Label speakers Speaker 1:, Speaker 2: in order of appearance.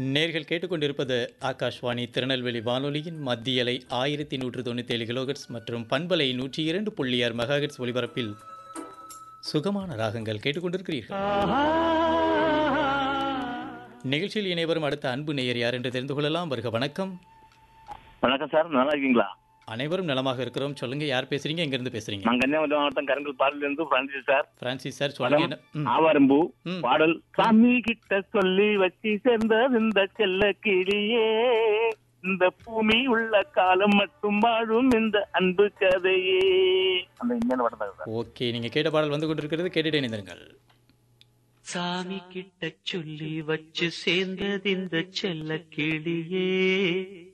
Speaker 1: நேர்கள் கேட்டுக்கொண்டிருப்பது ஆகாஷ்வாணி திருநெல்வேலி வானொலியின் மத்தியலை ஆயிரத்தி நூற்று தொண்ணூத்தேழு கிலோகட்ஸ் மற்றும் பண்பலை நூற்றி இரண்டு புள்ளி ஆறு மெகாஹெட்ஸ் ஒலிபரப்பில் சுகமான ராகங்கள் கேட்டுக்கொண்டிருக்கிறீர்கள் நிகழ்ச்சியில் இணைவரும் அடுத்த அன்பு நேயர் யார் என்று தெரிந்து கொள்ளலாம் வருக வணக்கம்
Speaker 2: வணக்கம் சார் நல்லா இருக்கீங்களா
Speaker 1: அனைவரும் நலமாக இருக்கிறோம் சொல்லுங்க யார் பேசுறீங்க எங்க இருந்து பேசுறீங்க
Speaker 2: நான் கன்னியாகுமரி மாவட்டம் கருங்கல் பாடல இருந்து பிரான்சிஸ் சார்
Speaker 1: பிரான்சிஸ் சார் சொல்லுங்க என்ன ம்,
Speaker 2: ஆவாரம்பூ
Speaker 1: ம்.
Speaker 2: பாடல் சாமி கிட்ட சொல்லி வச்சு சேர்ந்தது இந்த செல்ல கிளியே இந்த பூமி உள்ள காலம் மட்டும் வாழும் இந்த அன்பு கதையே அந்த இந்தியன் பாடம் தான் சார்
Speaker 1: ஓகே நீங்க கேட்ட பாடல் வந்து கொண்டிருக்கிறது கேட்டுட்டு இணைந்திருங்கள்
Speaker 3: சாமி கிட்ட சொல்லி வச்சு சேர்ந்தது இந்த செல்ல கிளியே